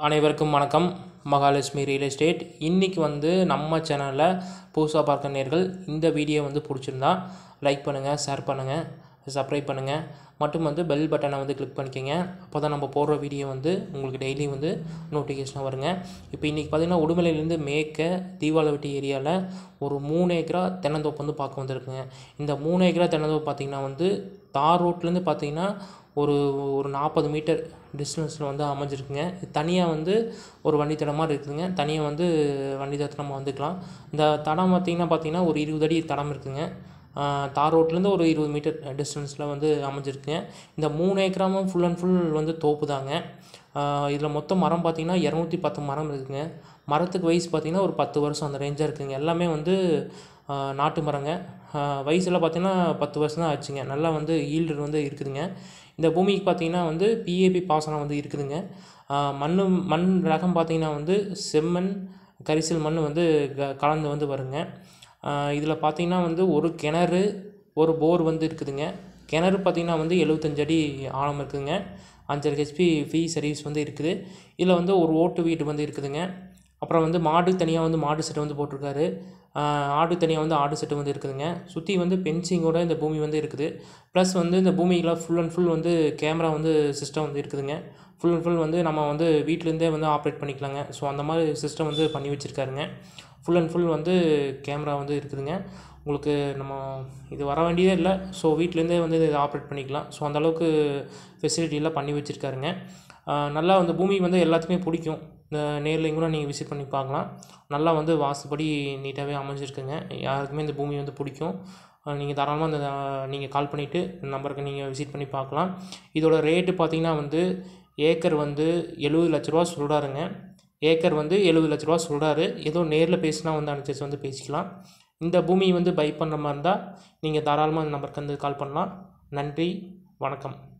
அனைவருக்கும் வணக்கம் Mahalakshmi real estate இன்றைக்கி வந்து நம்ம சேனலில் புதுசாக பார்க்க நேர்கள் இந்த வீடியோ வந்து பிடிச்சிருந்தா லைக் பண்ணுங்கள் ஷேர் பண்ணுங்கள் சப்ஸ்கிரைப் பண்ணுங்கள் மற்றும் வந்து பெல் பட்டனை வந்து கிளிக் பண்ணிக்கோங்க அப்போ தான் நம்ம போடுற வீடியோ வந்து உங்களுக்கு டெய்லி வந்து நோட்டிஃபிகேஷனாக வருங்க இப்போ இன்றைக்கி பார்த்திங்கன்னா உடுமலையிலேருந்து மேற்க தீபாவளவட்டி ஏரியாவில் ஒரு மூணு ஏக்கரா தென்னந்தோப்பு வந்து பார்க்க வந்திருக்குங்க இந்த மூணு ஏக்கரா தென்னந்தோப்பு பார்த்திங்கன்னா வந்து தார் ரோட்லேருந்து பார்த்திங்கன்னா ஒரு ஒரு நாற்பது மீட்டர் டிஸ்டன்ஸில் வந்து அமைஞ்சிருக்குங்க தனியாக வந்து ஒரு வண்டி தடம் மாதிரி இருக்குதுங்க தனியாக வந்து வண்டி தடத்தை நம்ம வந்துக்கலாம் இந்த தடம் பார்த்திங்கன்னா பார்த்திங்கன்னா ஒரு இருபது அடி தடம் இருக்குதுங்க ஆஹ் தார் ரோட்லேருந்து ஒரு இருபது மீட்டர் டிஸ்டன்ஸில் வந்து அமைஞ்சிருக்குங்க இந்த மூணு ஏக்கராமும் ஃபுல் அண்ட் ஃபுல் வந்து தோப்பு தாங்க இதில் மொத்தம் மரம் பார்த்திங்கன்னா இரநூத்தி பத்து மரம் இருக்குதுங்க மரத்துக்கு வயசு பார்த்திங்கன்னா ஒரு பத்து வருஷம் அந்த ரேஞ்சாக இருக்குதுங்க எல்லாமே வந்து ஆஹ் நாட்டு மரங்க ஆஹ் வயசுல பார்த்திங்கன்னா பத்து வருஷம் தான் ஆச்சுங்க நல்லா வந்து ஈல்டு வந்து இருக்குதுங்க இந்த பூமிக்கு பார்த்திங்கன்னா வந்து பிஏபி பாசனம் வந்து இருக்குதுங்க ஆஹ் மண்ணு மண் ரகம் பார்த்திங்கன்னா வந்து செம்மண் கரிசல் மண் வந்து க- கலந்து வந்து வருங்க இதில் பார்த்திங்கன்னா வந்து ஒரு கிணறு ஒரு போர் வந்து இருக்குதுங்க கிணறு பார்த்திங்கன்னா வந்து எழுபத்தஞ்சு அடி ஆழம் இருக்குதுங்க அஞ்சரை ஹெச்பி ஃப்ரீ சர்வீஸ் வந்து இருக்குது இதில் வந்து ஒரு ஓட்டு வீடு வந்து இருக்குதுங்க அப்புறம் வந்து மாடு தனியாக வந்து மாடு செட்டு வந்து போட்டிருக்காரு ஆஹ் ஆடு தனியாக வந்து ஆடு செட்டு வந்து இருக்குதுங்க சுற்றி வந்து பென்சிங்கோட இந்த பூமி வந்து இருக்குது ப்ளஸ் வந்து இந்த பூமியில் ஃபுல் அண்ட் ஃபுல் வந்து கேமரா வந்து சிஸ்டம் வந்து இருக்குதுங்க ஃபுல் அண்ட் ஃபுல் வந்து நம்ம வந்து வீட்டிலேருந்தே வந்து ஆப்ரேட் பண்ணிக்கலாங்க ஸோ அந்த மாதிரி சிஸ்டம் வந்து பண்ணி வச்சுருக்காருங்க ஃபுல் அண்ட் ஃபுல் வந்து கேமரா வந்து இருக்குதுங்க உங்களுக்கு நம்ம இது வர வேண்டியதே இல்லை ஸோ வீட்டிலேருந்தே வந்து இதை ஆப்ரேட் பண்ணிக்கலாம் ஸோ அந்தளவுக்கு ஃபெசிலிட்டியெல்லாம் பண்ணி வச்சுருக்காருங்க ஆஹ் நல்லா வந்து பூமி வந்து எல்லாத்துக்குமே பிடிக்கும் இந்த நேர்லையும் கூட நீங்கள் விசிட் பண்ணி பார்க்கலாம் நல்லா வந்து வாஸ்துபடி நீட்டாகவே அமைஞ்சிருக்குங்க யாருக்குமே இந்த பூமி வந்து பிடிக்கும் நீங்கள் தாராளமாக இந்த நீங்கள் கால் பண்ணிவிட்டு இந்த நம்பருக்கு நீங்கள் விசிட் பண்ணி பார்க்கலாம் இதோட ரேட்டு பார்த்தீங்கன்னா வந்து ஏக்கர் வந்து எழுபது லட்ச ரூபா சொல்கிறாருங்க ஏக்கர் வந்து எழுபது லட்ச ரூபா சொல்கிறாரு ஏதோ நேரில் பேசினா வந்து அனுசரித்து வந்து பேசிக்கலாம் இந்த பூமி வந்து பை பண்ணுற மாதிரி இருந்தால் நீங்கள் தாராளமாக இந்த நம்பருக்கு வந்து கால் பண்ணலாம் நன்றி வணக்கம்